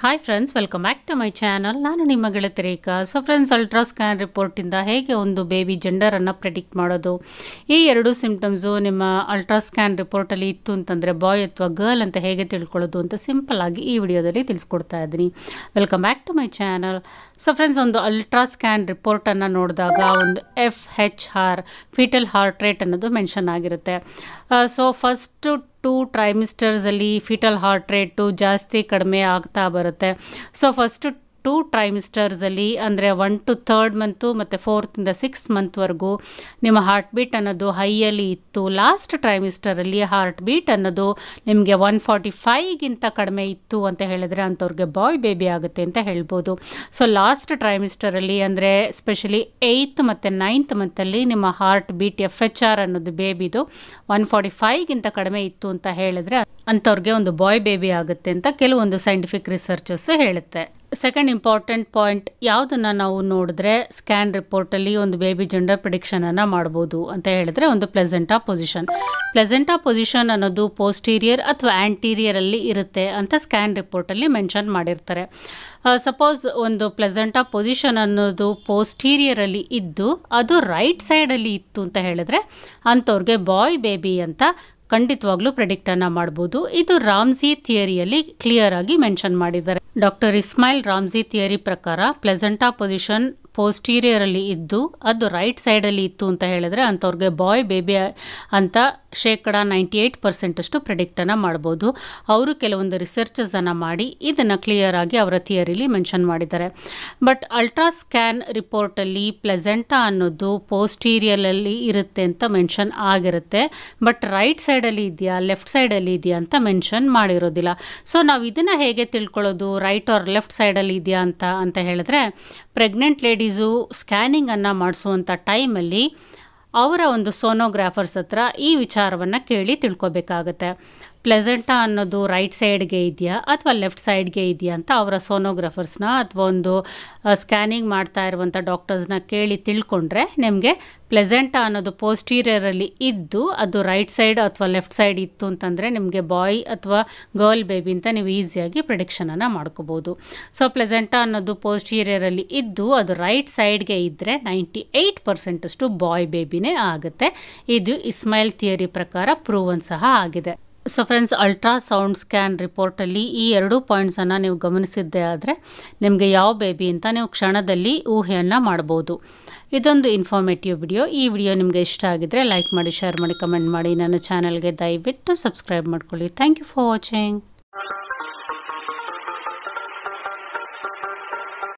hi friends welcome back to my channel ನಾನು ನಿಮ್ಮ ಗೆಳತಿ Rekha so friends ultra scan ರಿಪೋರ್ಟಿಂದ ಹೇಗೆ ಒಂದು ಬೇಬಿ ಜೆಂಡರನ್ನು ಪ್ರೆಡಿಕ್ಟ್ ಮಾಡೋದು ಈ ಎರಡು ಸಿಂಪ್ಟಮ್ಸು ನಿಮ್ಮ ಅಲ್ಟ್ರಾ ಸ್ಕ್ಯಾನ್ ರಿಪೋರ್ಟಲ್ಲಿ ಇತ್ತು ಅಂತಂದರೆ ಬಾಯ್ ಅಥವಾ ಗರ್ಲ್ ಅಂತ ಹೇಗೆ ತಿಳ್ಕೊಳ್ಳೋದು ಅಂತ ಸಿಂಪಲ್ ಆಗಿ ಈ ವಿಡಿಯೋದಲ್ಲಿ ತಿಳಿಸ್ಕೊಡ್ತಾ ಇದ್ದೀನಿ welcome back to my channel so friends ಒಂದು ಅಲ್ಟ್ರಾ ಸ್ಕ್ಯಾನ್ ರಿಪೋರ್ಟನ್ನು ನೋಡಿದಾಗ ಒಂದು F H R fetal heart rate ಅನ್ನೋದು ಮೆನ್ಷನ್ ಆಗಿರುತ್ತೆ ಸೊ ಫಸ್ಟು ಟೂ ಟ್ರೈಮಿಸ್ಟರ್ಸಲ್ಲಿ ಫಿಟಲ್ ಹಾರ್ಟ್ ರೇಟು ಜಾಸ್ತಿ ಕಡಿಮೆ ಆಗ್ತಾ ಬರುತ್ತೆ ಸೊ ಫಸ್ಟು ಟೂ ಟ್ರೈಮಿಸ್ಟರ್ಸಲ್ಲಿ ಅಂದರೆ ಒನ್ ಟು ಥರ್ಡ್ ಮಂತು ಮತ್ತು ಫೋರ್ತಿಂದ ಸಿಕ್ಸ್ ಮಂತ್ವರೆಗೂ ನಿಮ್ಮ ಹಾರ್ಟ್ ಬೀಟ್ ಅನ್ನೋದು ಹೈಯಲ್ಲಿ ಇತ್ತು ಲಾಸ್ಟ್ ಟ್ರೈಮಿಸ್ಟರಲ್ಲಿ ಹಾರ್ಟ್ ಬೀಟ್ ಅನ್ನೋದು ನಿಮಗೆ ಒನ್ ಫಾರ್ಟಿ ಫೈವ್ಗಿಂತ ಕಡಿಮೆ ಇತ್ತು ಅಂತ ಹೇಳಿದ್ರೆ ಅಂಥವ್ರಿಗೆ ಬಾಯ್ ಬೇಬಿ ಆಗುತ್ತೆ ಅಂತ ಹೇಳ್ಬೋದು ಸೊ ಲಾಸ್ಟ್ ಟ್ರೈಮಿಸ್ಟರಲ್ಲಿ ಅಂದರೆ ಸ್ಪೆಷಲಿ ಏಯ್ತ್ ಮತ್ತು ನೈನ್ತ್ ಮಂತಲ್ಲಿ ನಿಮ್ಮ heart beat F H R ಅನ್ನೋದು ಬೇಬಿದು ಒನ್ ಫಾರ್ಟಿ ಫೈವ್ಗಿಂತ ಕಡಿಮೆ ಇತ್ತು ಅಂತ ಹೇಳಿದ್ರೆ ಅಂಥವ್ರಿಗೆ ಒಂದು ಬಾಯ್ ಬೇಬಿ ಆಗುತ್ತೆ ಅಂತ ಕೆಲವೊಂದು ಸೈಂಟಿಫಿಕ್ ರಿಸರ್ಚಸ್ ಹೇಳುತ್ತೆ ಸೆಕೆಂಡ್ ಇಂಪಾರ್ಟೆಂಟ್ ಪಾಯಿಂಟ್ ಯಾವುದನ್ನು ನಾವು ನೋಡಿದ್ರೆ ಸ್ಕ್ಯಾನ್ ರಿಪೋರ್ಟಲ್ಲಿ ಒಂದು ಬೇಬಿ ಜೆಂಡರ್ ಪ್ರಿಡಿಕ್ಷನನ್ನು ಮಾಡ್ಬೋದು ಅಂತ ಹೇಳಿದ್ರೆ ಒಂದು ಪ್ಲೆಸೆಂಟಾ ಪೊಸಿಷನ್ ಪ್ಲೆಸೆಂಟಾ ಪೊಸಿಷನ್ ಅನ್ನೋದು ಪೋಸ್ಟೀರಿಯರ್ ಅಥವಾ ಆ್ಯಂಟೀರಿಯರಲ್ಲಿ ಇರುತ್ತೆ ಅಂತ ಸ್ಕ್ಯಾನ್ ರಿಪೋರ್ಟಲ್ಲಿ ಮೆನ್ಷನ್ ಮಾಡಿರ್ತಾರೆ ಸಪೋಸ್ ಒಂದು ಪ್ಲೆಸೆಂಟಾ ಪೊಸಿಷನ್ ಅನ್ನೋದು ಪೋಸ್ಟೀರಿಯರಲ್ಲಿ ಇದ್ದು ಅದು ರೈಟ್ ಸೈಡಲ್ಲಿ ಇತ್ತು ಅಂತ ಹೇಳಿದ್ರೆ ಅಂಥವ್ರಿಗೆ ಬಾಯ್ ಬೇಬಿ ಅಂತ ಖಂಡಿತವಾಗ್ಲೂ ಪ್ರೆಡಿಕ್ಟನ್ನು ಮಾಡ್ಬೋದು ಇದು ರಾಮ್ಸಿ ಥಿಯರಿಯಲ್ಲಿ ಕ್ಲಿಯರ್ ಆಗಿ ಮೆನ್ಷನ್ ಮಾಡಿದ್ದಾರೆ ಡಾಕ್ಟರ್ ಇಸ್ಮಾಯಿಲ್ ರಾಮ್ಸಿ ಥಿಯರಿ ಪ್ರಕಾರ ಪ್ಲೆಸೆಂಟಾ ಪೊಸಿಷನ್ ಪೋಸ್ಟೀರಿಯರಲ್ಲಿ ಇದ್ದು ಅದು ರೈಟ್ ಸೈಡಲ್ಲಿ ಇತ್ತು ಅಂತ ಹೇಳಿದ್ರೆ ಅಂಥವ್ರಿಗೆ ಬಾಯ್ ಬೇಬಿ ಅಂತ ಶೇಕಡ ನೈಂಟಿ ಏಯ್ಟ್ ಪರ್ಸೆಂಟಷ್ಟು ಪ್ರೆಡಿಕ್ಟನ್ನು ಮಾಡ್ಬೋದು ಅವರು ಕೆಲವೊಂದು ರಿಸರ್ಚಸನ್ನು ಮಾಡಿ ಇದನ್ನು ಕ್ಲಿಯರ್ ಆಗಿ ಅವರ ಥಿಯರಿಲಿ ಮೆನ್ಷನ್ ಮಾಡಿದ್ದಾರೆ ಬಟ್ ಅಲ್ಟ್ರಾ ಸ್ಕ್ಯಾನ್ ರಿಪೋರ್ಟಲ್ಲಿ ಪ್ಲೆಸೆಂಟಾ ಅನ್ನೋದು ಪೋಸ್ಟೀರಿಯಲಲ್ಲಿ ಇರುತ್ತೆ ಅಂತ ಮೆನ್ಷನ್ ಆಗಿರುತ್ತೆ ಬಟ್ ರೈಟ್ ಸೈಡಲ್ಲಿ ಇದೆಯಾ ಲೆಫ್ಟ್ ಸೈಡಲ್ಲಿ ಇದೆಯಾ ಅಂತ ಮೆನ್ಷನ್ ಮಾಡಿರೋದಿಲ್ಲ ಸೊ ನಾವು ಇದನ್ನು ಹೇಗೆ ತಿಳ್ಕೊಳ್ಳೋದು ರೈಟ್ ಆರ್ ಲೆಫ್ಟ್ ಸೈಡಲ್ಲಿ ಇದೆಯಾ ಅಂತ ಅಂತ ಹೇಳಿದ್ರೆ ಪ್ರೆಗ್ನೆಂಟ್ ಲೇಡೀಸು ಸ್ಕ್ಯಾನಿಂಗನ್ನು ಮಾಡಿಸುವಂಥ ಟೈಮಲ್ಲಿ ಅವರ ಒಂದು ಸೋನೋಗ್ರಾಫರ್ಸ್ ಹತ್ರ ಈ ವಿಚಾರವನ್ನು ಕೇಳಿ ತಿಳ್ಕೊಬೇಕಾಗತ್ತೆ ಪ್ಲೆಸೆಂಟಾ ಅನ್ನೋದು ರೈಟ್ ಸೈಡ್ಗೆ ಇದೆಯಾ ಅಥವಾ ಲೆಫ್ಟ್ ಸೈಡ್ಗೆ ಇದೆಯಾ ಅಂತ ಅವರ ಸೋನೋಗ್ರಾಫರ್ಸ್ನ ಅಥವಾ ಒಂದು ಸ್ಕ್ಯಾನಿಂಗ್ ಮಾಡ್ತಾ ಇರುವಂಥ ಡಾಕ್ಟರ್ಸ್ನ ಕೇಳಿ ತಿಳ್ಕೊಂಡ್ರೆ ನಿಮಗೆ ಪ್ಲೆಸೆಂಟಾ ಅನ್ನೋದು ಪೋಸ್ಟೀರಿಯರಲ್ಲಿ ಇದ್ದು ಅದು ರೈಟ್ ಸೈಡ್ ಅಥವಾ ಲೆಫ್ಟ್ ಸೈಡ್ ಇತ್ತು ಅಂತಂದರೆ ನಿಮಗೆ ಬಾಯ್ ಅಥವಾ ಗರ್ಲ್ ಬೇಬಿ ಅಂತ ನೀವು ಈಸಿಯಾಗಿ ಪ್ರಿಡಿಕ್ಷನನ್ನು ಮಾಡ್ಕೋಬೋದು ಸೊ ಪ್ಲೆಸೆಂಟಾ ಅನ್ನೋದು ಪೋಸ್ಟೀರಿಯರಲ್ಲಿ ಇದ್ದು ಅದು ರೈಟ್ ಸೈಡ್ಗೆ ಇದ್ದರೆ ನೈಂಟಿ ಏಯ್ಟ್ ಪರ್ಸೆಂಟಷ್ಟು ಬಾಯ್ ಬೇಬಿನೇ ಆಗುತ್ತೆ ಇದು ಇಸ್ಮೈಲ್ ಥಿಯರಿ ಪ್ರಕಾರ ಪ್ರೂವನ್ ಸಹ ಆಗಿದೆ so friends ultrasound scan ರಿಪೋರ್ಟಲ್ಲಿ ಈ ಎರಡು ಪಾಯಿಂಟ್ಸನ್ನು ನೀವು ಗಮನಿಸಿದ್ದೇ ಆದರೆ ನಿಮಗೆ ಯಾವ ಬೇಬಿ ಅಂತ ನೀವು ಕ್ಷಣದಲ್ಲಿ ಊಹೆಯನ್ನು ಮಾಡ್ಬೋದು ಇದೊಂದು ಇನ್ಫಾರ್ಮೇಟಿವ್ ವಿಡಿಯೋ ಈ ವಿಡಿಯೋ ನಿಮಗೆ ಇಷ್ಟ ಆಗಿದ್ದರೆ ಲೈಕ್ ಮಾಡಿ ಶೇರ್ ಮಾಡಿ ಕಮೆಂಟ್ ಮಾಡಿ ನನ್ನ ಚಾನಲ್ಗೆ ದಯವಿಟ್ಟು ಸಬ್ಸ್ಕ್ರೈಬ್ ಮಾಡ್ಕೊಳ್ಳಿ ಥ್ಯಾಂಕ್ ಯು ಫಾರ್ ವಾಚಿಂಗ್